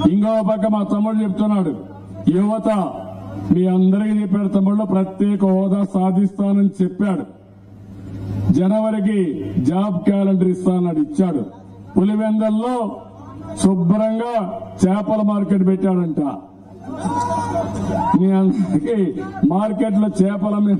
ఇంకో పక్క మా తమ్ముడు చెప్తున్నాడు యువత మీ అందరికీ చెప్పాడు తమ్ముళ్ళు ప్రత్యేక హోదా సాధిస్తానని చెప్పాడు జనవరికి జాబ్ క్యాలెండర్ ఇస్తానని ఇచ్చాడు పులివెందల్లో శుభ్రంగా చేపల మార్కెట్ పెట్టాడంట మీ అందరికీ మార్కెట్ లో చేపల మీద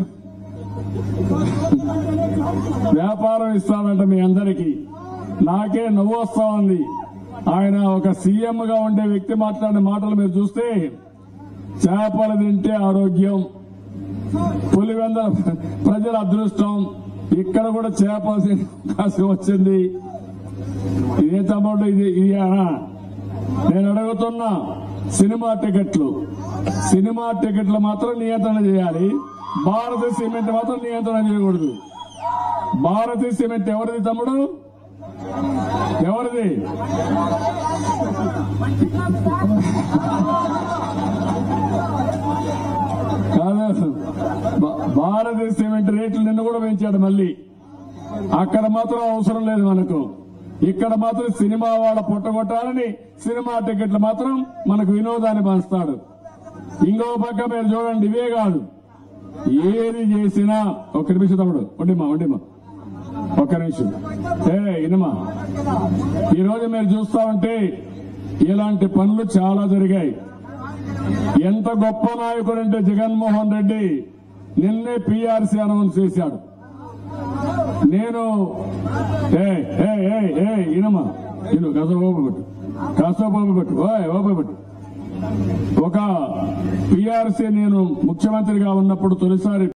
వ్యాపారం ఇస్తానంట మీ అందరికీ నాకే నవ్వు వస్తా ఉంది ఆయన ఒక సీఎం గా ఉండే వ్యక్తి మాట్లాడిన మాటలు మీరు చూస్తే చేపలు తింటే ఆరోగ్యం పులివెంద ప్రజల అదృష్టం ఇక్కడ కూడా చేపలు తినే అవకాశం వచ్చింది ఇదే తమ్ముడు ఇది ఇది ఆ, నేను అడుగుతున్నా సినిమా టికెట్లు సినిమా టికెట్లు మాత్రం నియంత్రణ చేయాలి భారత సిమెంట్ మాత్రం నియంత్రణ చేయకూడదు భారతీయ సిమెంట్ ఎవరిది తమ్ముడు ఎవరిది కాదు భా- భారతీయ సిమెంట్ రేట్లు నిన్న కూడా పెంచాడు మళ్ళీ అక్కడ మాత్రం అవసరం లేదు మనకు ఇక్కడ మాత్రం సినిమా వాళ్ళ పుట్టగొట్టాలని సినిమా టికెట్లు మాత్రం మనకు వినోదాన్ని పంచుతాడు ఇంకో పక్క మీరు చూడండి ఇవే కాదు ఏది చేసినా ఒక్క నిమిషం తమ్ముడు ఉండిమా ఉండిమా ఒక్క నిమిషం ఏ ఇనమా ఈ రోజు మీరు చూస్తా ఉంటే ఇలాంటి పనులు చాలా జరిగాయి ఎంత గొప్ప నాయకుడు అంటే జగన్మోహన్ రెడ్డి నిన్నే పీఆర్సీ అనౌన్స్ చేశాడు నేను ఏ ఏ ఏ ఏ ఇనమా ఇను కాస్త ఓపెట్టు కాస్త ఓపెట్టు ఓయ్ ఓపెట్టు ఒక పీఆర్సీ నేను ముఖ్యమంత్రిగా ఉన్నప్పుడు తొలిసారి